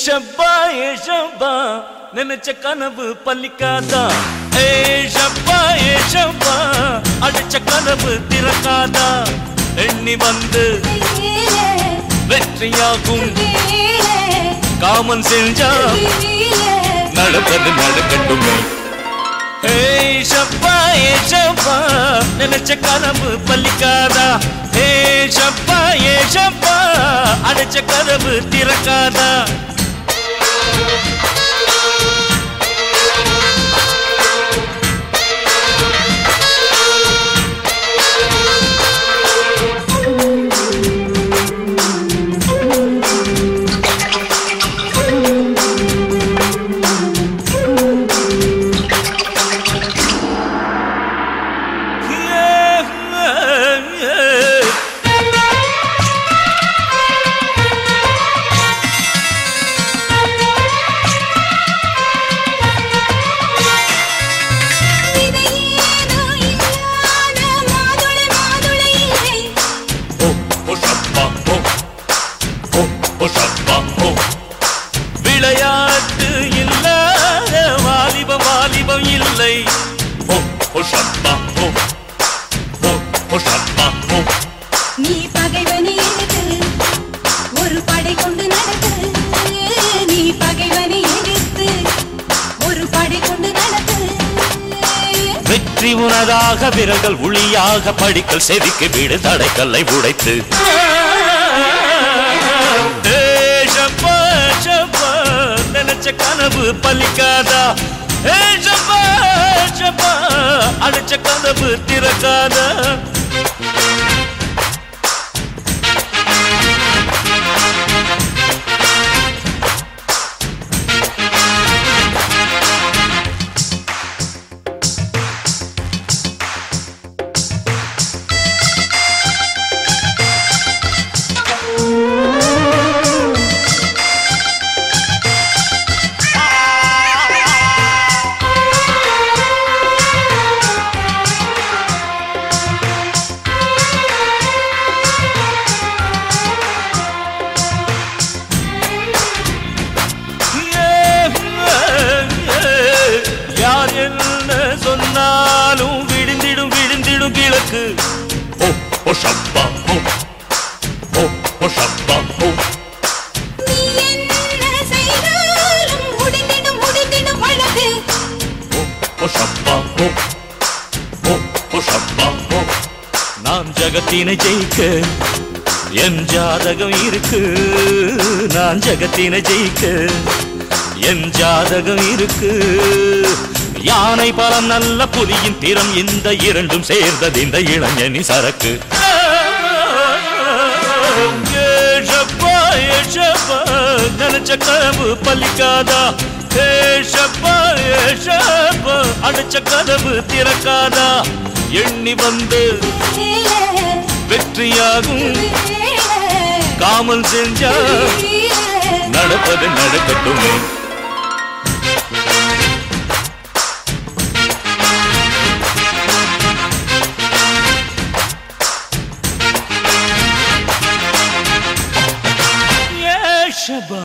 ஷப்பா ஏ ஷப்பா நினைச்ச கனவு பலிக்காதா ஏ ஷப்பா ஏ ஷப்பா அடிச்ச கனவு திறக்காதா எண்ணி வந்து வெற்றியாகும் காமன் செஞ்சா நடப்பது நடக்கட்டுமே ஏய் ஷப்பா ஏ ஷப்பா நினைச்ச கனவு பலிக்காதா ஏ ஷப்பா ஏ ஷப்பா அடைச்ச கனவு திறக்காதா ஓ ஓ ஷப்பா ஓ ஓ ஓ ஷப்பா ஓ விளையாட்டு இல்லாத வாலிபம் வாலிபம் இல்லை ஓ ஓ ஷப்பா ஓ ஓ ஓ ஷப்பா ஓ நீ பகைவனை எதிர்த்து ஒரு படை கொண்டு நடத்து நீ பகைவனை எதிர்த்து ஒரு படை கொண்டு நடத்து வெற்றி உனதாக விரல்கள் ஒளியாக படிக்கல் செதுக்கி விடு தடைக்கல்லை உடைத்து ஏய் ஷப்பா, ஷப்பா, நினைச்ச கனவு பலிக்காதா ஏய் ஷப்பா, ஷப்பா, அடைச்ச கனவு திறக்காதா யார் என்ன சொன்னாலும் விடுந்திடும் விடுந்திடும் கிழக்கு ஓ ஓ ஷப்பா ஓ ஓ ஓ ஷப்பா ஓ நீ என்ன செய்தாலும் முடிந்திடும் முடிந்திடும் வழக்கு ஓ ஓ ஷப்பா ஓ ஓ ஓ ஷப்பா ஓ நான் ஜகத்தினை ஜெயிக்க என் ஜாதகம் இருக்கு நான் ஜகத்தினை ஜெயிக்க என் ஜாதகம் இருக்கு யானை பலம் நல்ல புலியின் திறம் இந்த இரண்டும் சேர்ந்தது இந்த இளைஞனி சரக்கு ஏஷப்பா, ஏஷப்பா, நினைச்ச கனவு பலிக்காதா ஏஷப்பா, ஏஷப்பா, அடைச்ச கனவு திறக்காதா எண்ணி வந்து வெற்றியாகும் காமல் செஞ்சா நடப்பது நடக்கட்டுமே ஏஷப்பா